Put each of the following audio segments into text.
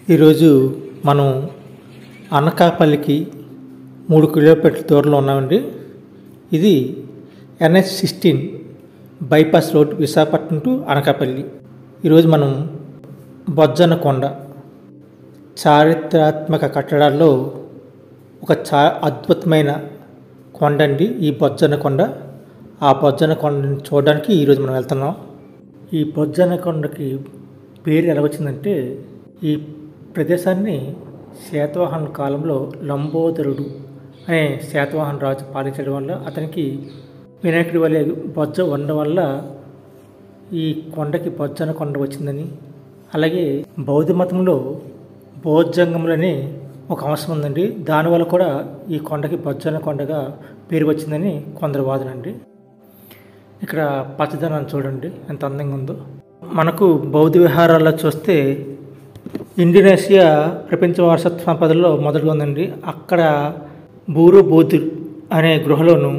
ఈరోజు మనం అనకాపల్లికి మూడు కిలోమీటర్ల దూరంలో ఉన్నామండి ఇది NH sixteen bypass road Visakhapatnam to Anakapalli ఈరోజు మనం బొజ్జన కొండ చారిత్రాత్మక కట్టడాల్లో ఒక చా అద్భుతమైన కొండ అండి ఈ బొజ్జన కొండ ఆ బొజ్జన కొండని చూడడానికి ఈరోజు మనం వెళ్తున్నాం ఈ బొజ్జన కొండకి పేరు ఎలా వచ్చిందంటే ఈ ప్రదేశాన్ని శాతవాహన కాలంలో లంబోదరుడు అనే శాతవాహన రాజు పాలించడం వల్ల అతనికి వినాయకుడి వలె బొజ్జ ఉండడం వల్ల ఈ కొండకి బొజ్జన కొండ వచ్చిందని అలాగే బౌద్ధ మతంలో బౌద్ధంగములని ఒక అంశం ఉందండి దానివల్ల కూడా ఈ కొండకి బొజ్జన కొండగా పేరు వచ్చిందని కొందరు వాదనండి ఇక్కడ పచ్చదనం చూడండి ఎంత అందంగా ఉందో మనకు బౌద్ధ విహారాల్లో చూస్తే ఇండోనేషియా ప్రపంచ వారసత్వ సంపదలో మొదటిగా ఉందండి అక్కడ బూరు బోధుర్ అనే గృహలోను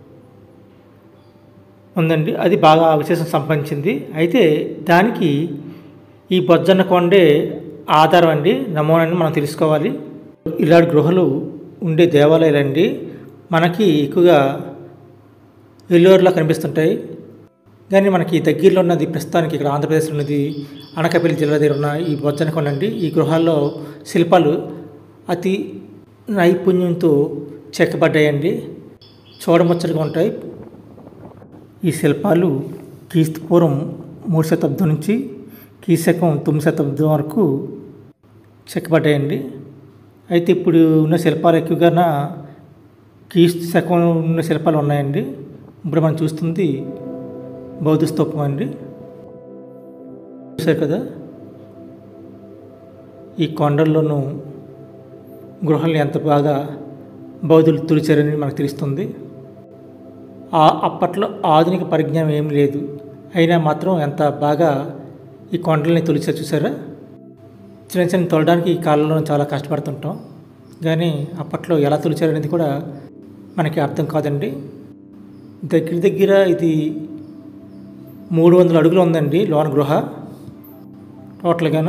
ఉందండి అది బాగా విశేషం సంపాదించింది అయితే దానికి ఈ బొజ్జన్న కొండే ఆధారం అండి నమూనాన్ని మనం తెలుసుకోవాలి ఇలాంటి గృహలు ఉండే దేవాలయాలండి మనకి ఎక్కువగా ఎల్లూరులో కనిపిస్తుంటాయి కానీ మనకి దగ్గరలో ఉన్నది ప్రస్తుతానికి ఇక్కడ ఆంధ్రప్రదేశ్లో ఉన్నది అనకాపల్లి జిల్లా దగ్గర ఉన్న ఈ బొజ్జన కొండ అండి ఈ గృహాల్లో శిల్పాలు అతి నైపుణ్యంతో చెక్కబడ్డాయండి చూడముచ్చటగా ఉంటాయి ఈ శిల్పాలు క్రీస్తు పూర్వం మూడు శతాబ్దం నుంచి క్రీశకం తొమ్మిది శతాబ్దం వరకు చెక్కబడ్డాయండి అయితే ఇప్పుడు ఉన్న శిల్పాలు ఎక్కువగా క్రీస్తు శకం ఉన్న శిల్పాలు ఉన్నాయండి ఇప్పుడు మనం చూస్తుంది బౌద్ధ స్తూపం అండి చూసారు కదా ఈ కొండల్లోనూ గృహాలను ఎంత బాగా బౌద్ధులు తుడిచారని మనకు తెలుస్తుంది ఆ అప్పట్లో ఆధునిక పరిజ్ఞానం ఏం లేదు అయినా మాత్రం ఎంత బాగా ఈ కొండల్ని తొలిచారు చూసారా చిన్న చిన్న తొలడానికి ఈ కాలంలో చాలా కష్టపడుతుంటాం కానీ అప్పట్లో ఎలా తొలిచారు అనేది కూడా మనకి అర్థం కాదండి దగ్గర దగ్గర ఇది మూడు వందల అడుగులు ఉందండి లోన గృహ టోటల్గాన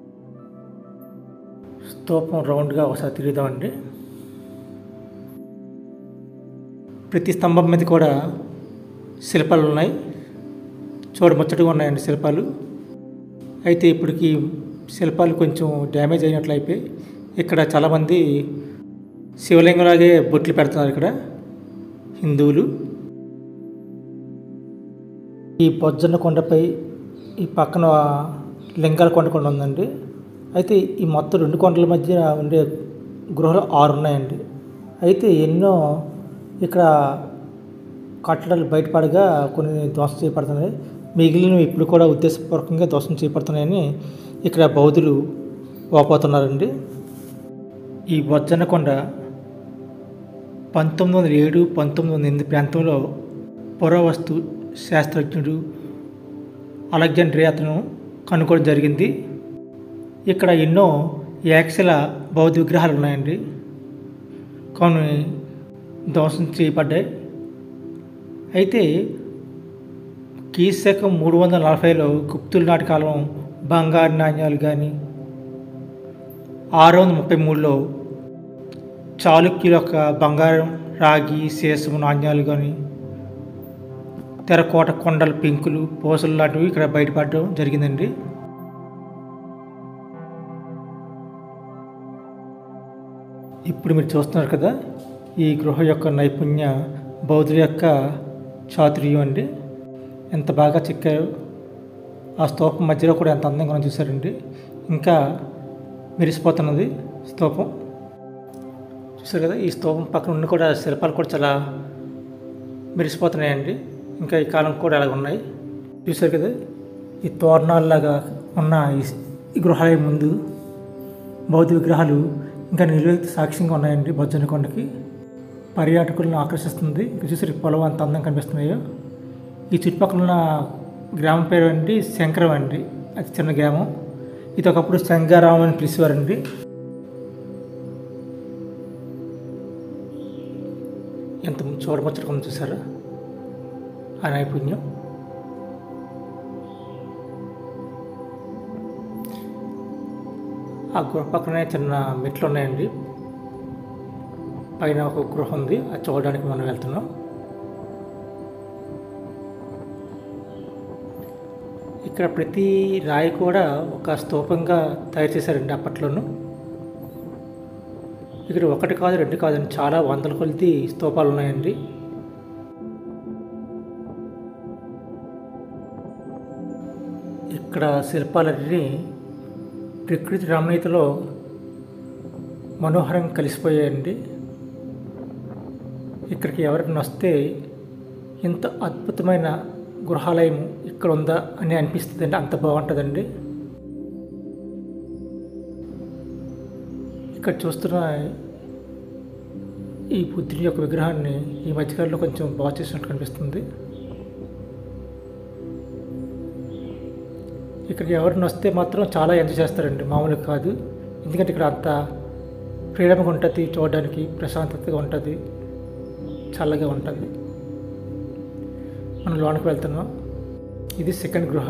స్తూపం రౌండ్గా ఒకసారి తిరుగుదామండి ప్రతి స్తంభం మీద కూడా శిల్పాలు ఉన్నాయి చూడముచ్చటగా ఉన్నాయండి శిల్పాలు అయితే ఇప్పటికి శిల్పాలు కొంచెం డ్యామేజ్ అయినట్లు అయిపోయి ఇక్కడ చాలామంది శివలింగంలాగే బొట్లు పెడుతున్నారు ఇక్కడ హిందువులు ఈ బొజ్జన్న కొండపై ఈ పక్కన లింగాల కొండ కొండ ఉందండి అయితే ఈ మొత్తం రెండు కొండల మధ్య ఉండే గృహాలు ఆరు ఉన్నాయండి అయితే ఎన్నో ఇక్కడ కట్టడాలు బయటపడగా కొన్ని ధ్వంసం చేయబడుతున్నాయి మిగిలినవి ఇప్పుడు కూడా ఉద్దేశపూర్వకంగా ధ్వంసం చేయబడుతున్నాయని ఇక్కడ బౌద్ధులు వాపోతున్నారండి ఈ బొజ్జన్నకొండ పంతొమ్మిది వందల ఏడు పంతొమ్మిది వందల ఎనిమిది ప్రాంతంలో పురావస్తు శాస్త్రజ్ఞుడు అలెగ్జాండ్రియా అతను కనుక్కోవడం జరిగింది ఇక్కడ ఎన్నో యాక్సల బౌద్ధ విగ్రహాలు ఉన్నాయండి కొన్ని ధ్వంసం చేయబడ్డాయి అయితే కీశకం మూడు వందల నలభైలో గుప్తుల నాటి కాలం బంగారు నాణ్యాలు కానీ ఆరు వందల ముప్పై మూడులో చాళుక్యుల యొక్క బంగారం రాగి శేషము నాణ్యాలు కానీ తెరకోట కొండల పెంకులు పూసలు లాంటివి ఇక్కడ బయటపడడం జరిగిందండి ఇప్పుడు మీరు చూస్తున్నారు కదా ఈ గృహ యొక్క నైపుణ్య బౌద్ధుల యొక్క చాతుర్యం అండి ఎంత బాగా చెక్కారు ఆ స్తూపం మధ్యలో కూడా ఎంత అందంగా మనం చూసారండి ఇంకా మెరిసిపోతున్నది స్తూపం చూసారు కదా ఈ స్తూపం పక్కన ఉండి కూడా శిల్పాలు కూడా చాలా మెరిసిపోతున్నాయండి ఇంకా ఈ కాలం కూడా అలాగ ఉన్నాయి చూసారు కదా ఈ తోరణాలలాగా ఉన్న ఈ గృహాలయం ముందు బౌద్ధ విగ్రహాలు ఇంకా నిలువెత్తి సాక్ష్యంగా ఉన్నాయండి బొజ్జన కొండకి పర్యాటకులను ఆకర్షిస్తుంది ఇక్కడ చూసారు పొలం అంత అందం కనిపిస్తున్నాయో ఈ చుట్టుపక్కల ఉన్న గ్రామం పేరు అండి శంకరం అండి అది చిన్న గ్రామం ఇది ఒకప్పుడు శంగారామం అని పిలిచేవారండి ఎంత చూడముచ్చటగా చూసారా ఆ నైపుణ్యం ఆ గృహ పక్కనే చిన్న మెట్లు ఉన్నాయండి పైన ఒక గృహ ఉంది అది చూడడానికి మనం వెళ్తున్నాం ఇక్కడ ప్రతి రాయి కూడా ఒక స్తూపంగా తయారు చేశారండి అప్పట్లోనూ ఇక్కడ ఒకటి కాదు రెండు కాదండి చాలా వందల కొలిది స్తూపాలు ఉన్నాయండి ఇక్కడ శిల్పాలన్నీ ప్రకృతి రమణీయతలో మనోహరంగా కలిసిపోయాయండి ఇక్కడికి ఎవరైనా వస్తే ఇంత అద్భుతమైన గృహాలయం ఇక్కడ ఉందా అని అనిపిస్తుందండి అంత బాగుంటుందండి ఇక్కడ చూస్తున్న ఈ బుద్ధుని యొక్క విగ్రహాన్ని ఈ మధ్యకాలంలో కొంచెం బాగా చేసినట్టు కనిపిస్తుంది ఇక్కడికి ఎవరిని వస్తే మాత్రం చాలా ఎంజాయ్ చేస్తారండి మామూలుగా కాదు ఎందుకంటే ఇక్కడ అంత ఫ్రీడమ్గా ఉంటుంది చూడడానికి ప్రశాంతతగా ఉంటుంది చల్లగా ఉంటుంది మనం లోనికి వెళ్తున్నాం ఇది సెకండ్ గృహ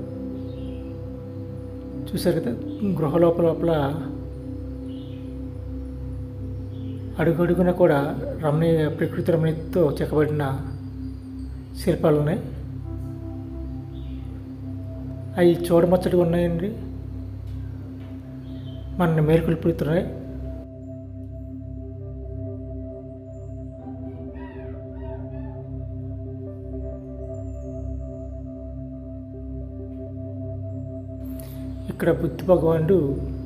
చూసారు కదా గృహ లోపల లోపల అడుగడుగున కూడా రమణీయ ప్రకృతి రమణీయతో చెక్కబడిన శిల్పాలు ఉన్నాయి అవి చూడముచ్చటగా ఉన్నాయండి మన మేలుకొల్పుతున్నాయి ఇక్కడ బుద్ధ భగవానుడు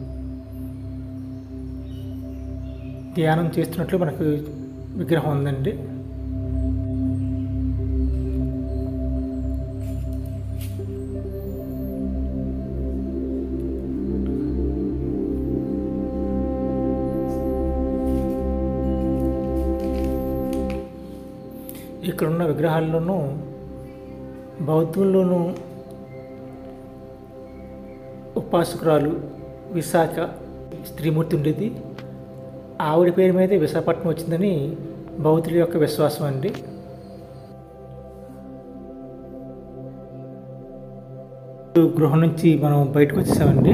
ధ్యానం చేస్తున్నట్లు మనకు విగ్రహం ఉందండి ఇక్కడున్న విగ్రహాల్లోనూ బౌద్ధుల్లోనూ ఉపాసకురాలు విశాఖ స్త్రీమూర్తి ఉండేది ఆవిడ పేరు మీదే విశాఖపట్నం వచ్చిందని బౌద్ధుల యొక్క విశ్వాసం అండి గృహం నుంచి మనం బయటకు వచ్చేసామండి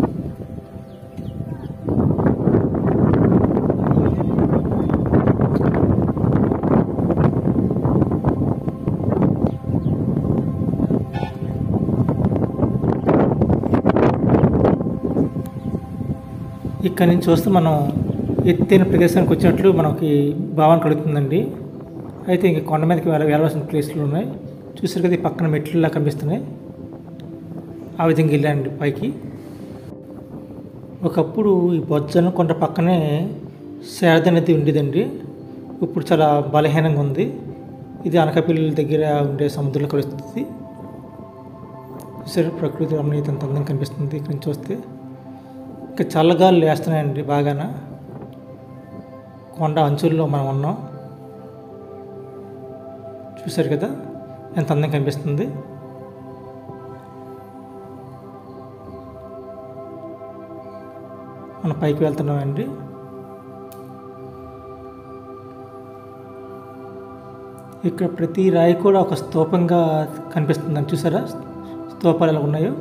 ఇక్కడ నుంచి చూస్తే మనం ఎత్తైన ప్రదేశానికి వచ్చినట్లు మనకి భావన కలుగుతుందండి అయితే ఇంక కొండ మీదకి వెళ్ళ వెళ్ళవలసిన ప్లేస్లు ఉన్నాయి చూసారు కదా ఈ పక్కన మెట్లులా కనిపిస్తున్నాయి ఆ విధంగా వెళ్ళండి పైకి ఒకప్పుడు ఈ బొజ్జన కొండ పక్కనే శారద నది ఉండేదండి ఇప్పుడు చాలా బలహీనంగా ఉంది ఇది అనకాపల్లి దగ్గర ఉండే సముద్రంలో కలుస్తుంది చూసారు ప్రకృతి రమణీయత అంత అందంగా కనిపిస్తుంది ఇక్కడ నుంచి చూస్తే ఇంకా చల్లగాలు వేస్తున్నాయండి బాగాన కొండ అంచుల్లో మనం ఉన్నాం చూశారు కదా ఎంత అందంగా కనిపిస్తుంది మనం పైకి వెళ్తున్నామండి ఇక్కడ ప్రతి రాయి కూడా ఒక స్తూపంగా కనిపిస్తుందని చూసారా స్తూపాలు ఎలా ఉన్నాయో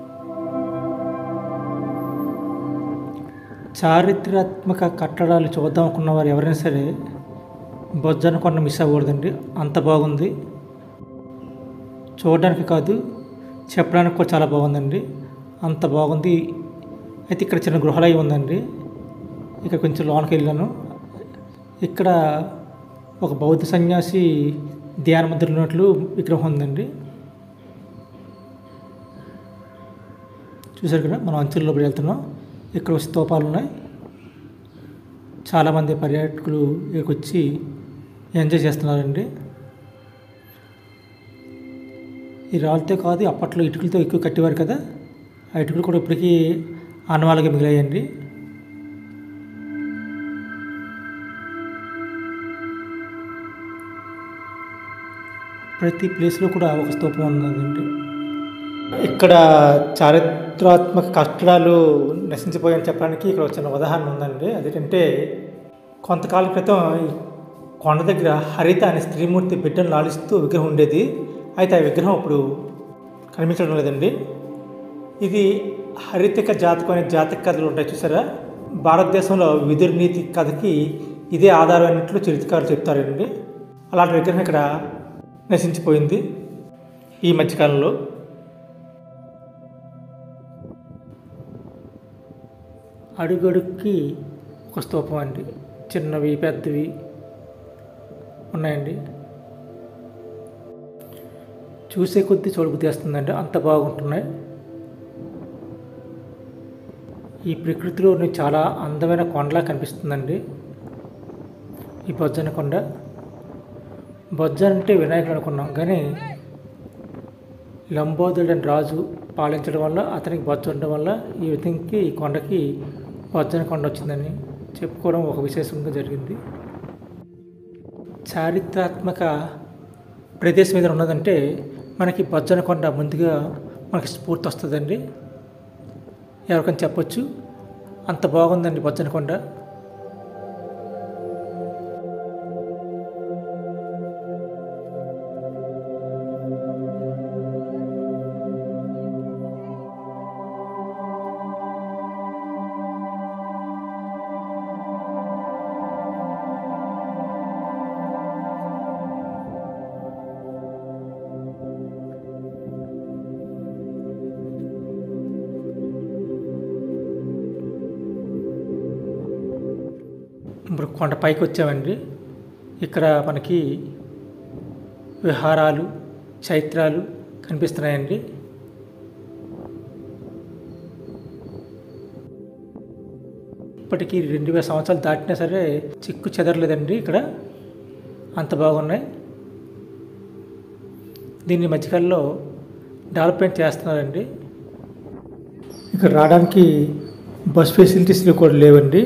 చారిత్రాత్మక కట్టడాలు చూద్దాం అనుకున్న వారు ఎవరైనా సరే బొజ్జన కొండ మిస్ అవ్వకూడదండి అంత బాగుంది చూడడానికి కాదు చెప్పడానికి కూడా చాలా బాగుందండి అంత బాగుంది అయితే ఇక్కడ చిన్న గృహాలయం ఉందండి ఇక్కడ కొంచెం లోనికి వెళ్ళాను ఇక్కడ ఒక బౌద్ధ సన్యాసి ధ్యాన ముద్ర ఉన్నట్లు విగ్రహం ఉందండి చూసారు కదా మనం అంచుల్లోకి వెళ్తున్నాం ఇక్కడ స్తూపాలు ఉన్నాయి చాలామంది పర్యాటకులు ఇక్కడికి వచ్చి ఎంజాయ్ చేస్తున్నారండి ఈ రాళ్ళతో కాదు అప్పట్లో ఇటుకలతో ఎక్కువ కట్టేవారు కదా ఆ ఇటుకలు కూడా ఇప్పటికీ ఆనవాళ్ళగా మిగిలాయండి ప్రతి ప్లేస్లో కూడా ఒక స్తూపం ఉన్నదండి ఇక్కడ చారిత్రాత్మక కట్టడాలు నశించిపోయాయని చెప్పడానికి ఇక్కడ ఒక చిన్న ఉదాహరణ ఉందండి అదేంటంటే కొంతకాలం క్రితం ఈ కొండ దగ్గర హరిత అనే స్త్రీమూర్తి బిడ్డను లాలిస్తూ విగ్రహం ఉండేది అయితే ఆ విగ్రహం ఇప్పుడు కనిపించడం లేదండి ఇది హరితిక జాతకం అనే జాతక కథలు ఉంటాయి చూసారా భారతదేశంలో విదుర్ నీతి కథకి ఇదే ఆధారమైనట్లు చరిత్రకారులు చెప్తారండి అలాంటి విగ్రహం ఇక్కడ నశించిపోయింది ఈ మధ్యకాలంలో అడుగడుక్కి ఒక స్తూపం అండి చిన్నవి పెద్దవి ఉన్నాయండి చూసే కొద్దీ చూడబుద్ధి వేస్తుందండి అంత బాగుంటున్నాయి ఈ ప్రకృతిలోని చాలా అందమైన కొండలా కనిపిస్తుందండి ఈ బొజ్జన కొండ బొజ్జ అంటే వినాయకుడు అనుకున్నాం కానీ లంబోదరుడు అని రాజు పాలించడం వల్ల అతనికి బొజ్జ ఉండడం వల్ల ఈ విధంగా ఈ కొండకి బొజ్జన కొండ వచ్చిందని చెప్పుకోవడం ఒక విశేషంగా జరిగింది చారిత్రాత్మక ప్రదేశం మీద ఉన్నదంటే మనకి బొజ్జన కొండ ముందుగా మనకి స్ఫూర్తి వస్తుందండి ఎవరికైనా చెప్పొచ్చు అంత బాగుందండి బొజ్జన కొండ ఇప్పుడు కొండ పైకి వచ్చామండి ఇక్కడ మనకి విహారాలు చైత్రాలు కనిపిస్తున్నాయండి ఇప్పటికీ రెండు వేల సంవత్సరాలు దాటినా సరే చిక్కు చెదరలేదండి ఇక్కడ అంత బాగున్నాయి దీన్ని మధ్యకాలంలో డెవలప్మెంట్ చేస్తున్నారండి ఇక్కడ రావడానికి బస్ ఫెసిలిటీస్లు కూడా లేవండి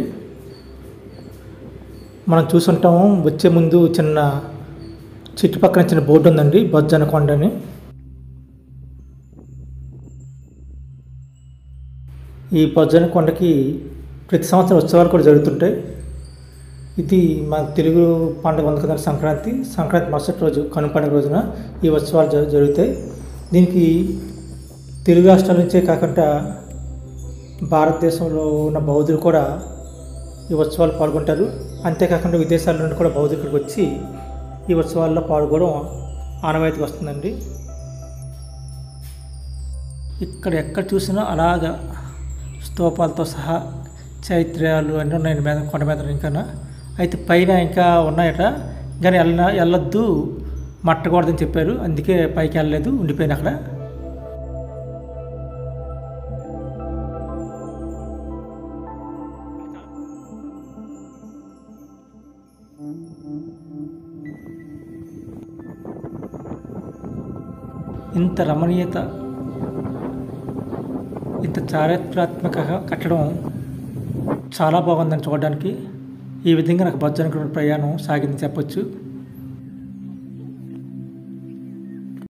మనం చూసుంటాము వచ్చే ముందు చిన్న చుట్టుపక్కల చిన్న బోర్డు ఉందండి బొజ్జన కొండ అని ఈ బొజ్జన కొండకి ప్రతి సంవత్సరం ఉత్సవాలు కూడా జరుగుతుంటాయి ఇది మన తెలుగు పండుగ ఉంది కదా సంక్రాంతి సంక్రాంతి మరుసటి రోజు కను పండుగ రోజున ఈ ఉత్సవాలు జరు జరుగుతాయి దీనికి తెలుగు రాష్ట్రాల నుంచే కాకుండా భారతదేశంలో ఉన్న బౌద్ధులు కూడా ఈ ఉత్సవాలు పాల్గొంటారు అంతేకాకుండా విదేశాల నుండి కూడా బౌద్ధులు ఇక్కడికి వచ్చి ఈ ఉత్సవాల్లో పాల్గొనడం ఆనవాయితీకి వస్తుందండి ఇక్కడ ఎక్కడ చూసినా అలాగా స్తూపాలతో సహా చైత్రాలు అన్నీ ఉన్నాయండి మీద కొండ మీద ఇంకా అయితే పైన ఇంకా ఉన్నాయట కానీ వెళ్ళ వెళ్ళొద్దు మట్టకూడదని చెప్పారు అందుకే పైకి వెళ్ళలేదు ఉండిపోయిన అక్కడ ఇంత రమణీయత ఇంత చారిత్రాత్మక కట్టడం చాలా బాగుందని చూడడానికి ఈ విధంగా నాకు బొజ్జనకు ప్రయాణం సాగింది చెప్పొచ్చు